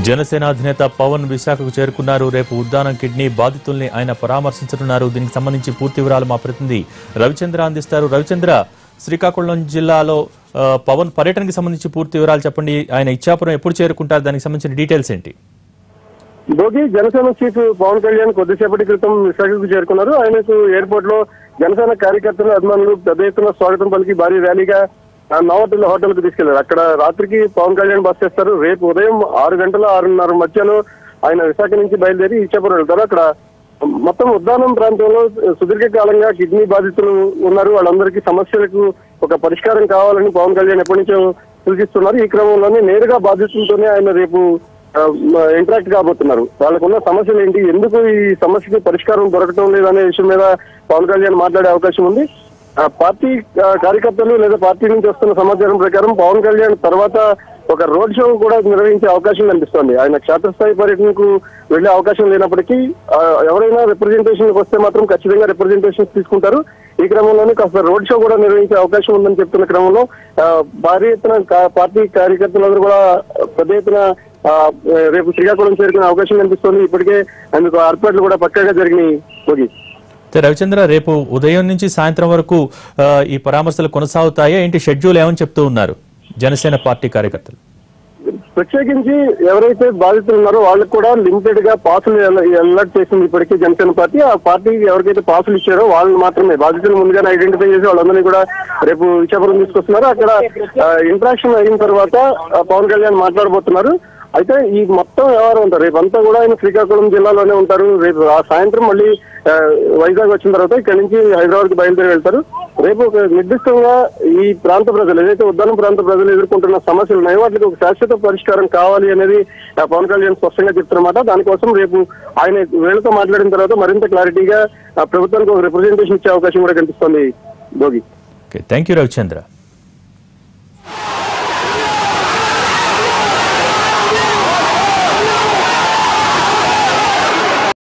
జనసేన అధినేత పవన్ విశాఖకు చేరుకున్నారు రేపు ఉద్దానం కిడ్నీ బాధితుల్ని ఆయన పరామర్శించనున్నారు దీనికి సంబంధించి పూర్తి వివరాలు మా ప్రతినిధి రవిచంద్ర అందిస్తారు రవిచంద్ర శ్రీకాకుళం జిల్లాలో ఆ, పవన్ పర్యటనకి సంబంధించి పూర్తి వివరాలు చెప్పండి ఆయన ఇచ్చాపురం ఎప్పుడు చేరుకుంటారు దానికి సంబంధించిన డీటెయిల్స్ ఏంటి భోగి జనసేన చీఫ్ పవన్ కళ్యాణ్ కొద్దిసేపటి క్రితం విశాఖకు చేరుకున్నారు ఆయనకు ఎయిర్పోర్ట్ లో జనసేన కార్యకర్తలు అభిమానులు పెద్ద ఎత్తున స్వాగతం పలికి భారీ ర్యాలీగా ఆ, నోవాటెల్ హోటల్ కు తీసుకెళ్లారు అక్కడ రాత్రికి పవన్ కళ్యాణ్ బస్ చేస్తారు రేపు ఉదయం ఆరు గంటల ఆరున్నర మధ్యలో ఆయన విశాఖ నుంచి బయలుదేరి ఇచ్చాపురం వెళ్తారు అక్కడ మొత్తం ఉద్దానం ప్రాంతంలో సుదీర్ఘకాలంగా కిడ్నీ బాధితులు ఉన్నారు వాళ్ళందరికీ సమస్యలకు ఒక పరిష్కారం కావాలని పవన్ కళ్యాణ్ ఎప్పటి నుంచో సూచిస్తున్నారు ఈ క్రమంలోనే నేరుగా బాధితులతోనే ఆయన రేపు ఇంటరాక్ట్ కాబోతున్నారు వాళ్ళకున్న సమస్యలు ఏంటి ఎందుకు ఈ సమస్యకి పరిష్కారం దొరకటం లేదనే విషయం మీద పవన్ కళ్యాణ్ మాట్లాడే అవకాశం ఉంది ఆ, పార్టీ ఆ, కార్యకర్తలు లేదా పార్టీ నుంచి వస్తున్న సమాచారం ప్రకారం పవన్ కళ్యాణ్ తర్వాత ఒక రోడ్ షో కూడా నిర్వహించే అవకాశం కనిపిస్తోంది ఆయన క్షేత్రస్థాయి పర్యటనకు వెళ్లే అవకాశం లేనప్పటికీ ఆ, ఎవరైనా రిప్రజెంటేషన్ వస్తే మాత్రం ఖచ్చితంగా రిప్రజెంటేషన్ తీసుకుంటారు ఈ క్రమంలోనే కాస్త రోడ్ షో కూడా నిర్వహించే అవకాశం ఉందని చెప్తున్న క్రమంలో ఆ, భారీ ఎత్తున కా- పార్టీ కార్యకర్తలందరూ కూడా పెద్ద ఎత్తున ఆ, రేపు శ్రీకాకుళం చేరుకునే అవకాశం కనిపిస్తోంది ఇప్పటికే అందుకు ఏర్పాట్లు కూడా పక్కాగా జరిగినాయి భోగి అయితే రవిచంద్ర రేపు ఉదయం నుంచి సాయంత్రం వరకు ఆ, ఈ పరామర్శలు కొనసాగుతాయా ఏంటి షెడ్యూల్ ఏమని చెప్తూ ఉన్నారు జనసేన పార్టీ కార్యకర్తలు ప్రత్యేకించి ఎవరైతే బాధితులు ఉన్నారో వాళ్ళకి కూడా లిమిటెడ్ గా పాసులు అలర్ట్ చేసింది ఇప్పటికీ జనసేన పార్టీ ఆ పార్టీ ఎవరికైతే పాసులు ఇచ్చారో వాళ్ళని మాత్రమే బాధితులు ముందుగానే ఐడెంటిఫై చేసి వాళ్ళందరినీ కూడా రేపు విశాఖపట్నం తీసుకొస్తున్నారు అక్కడ ఇంట్రాక్షన్ అయిన తర్వాత ఆ, పవన్ కళ్యాణ్ మాట్లాడబోతున్నారు అయితే ఈ మొత్తం వ్యవహారం ఉంటారు రేపు అంతా కూడా ఆయన శ్రీకాకుళం జిల్లాలోనే ఉంటారు రేపు ఆ సాయంత్రం మళ్ళీ ఆ, వైజాగ్ వచ్చిన తర్వాత ఇక్కడ నుంచి హైదరాబాద్ కి బయలుదేరి వెళ్తారు రేపు ఒక నిర్దిష్టంగా ఈ ప్రాంత ప్రజలు ఏదైతే ఉద్దానం ప్రాంత ప్రజలు ఎదుర్కొంటున్న సమస్యలు ఉన్నాయో వాటికి ఒక శాశ్వత పరిష్కారం కావాలి అనేది ఆ, పవన్ కళ్యాణ్ స్పష్టంగా చెప్తున్నమాట దానికోసం రేపు ఆయన వీళ్ళతో మాట్లాడిన తర్వాత మరింత క్లారిటీగా ఆ, ప్రభుత్వానికి ఒక రిప్రజెంటేషన్ ఇచ్చే అవకాశం కూడా కనిపిస్తోంది Bhogi okay thank you Ravichandra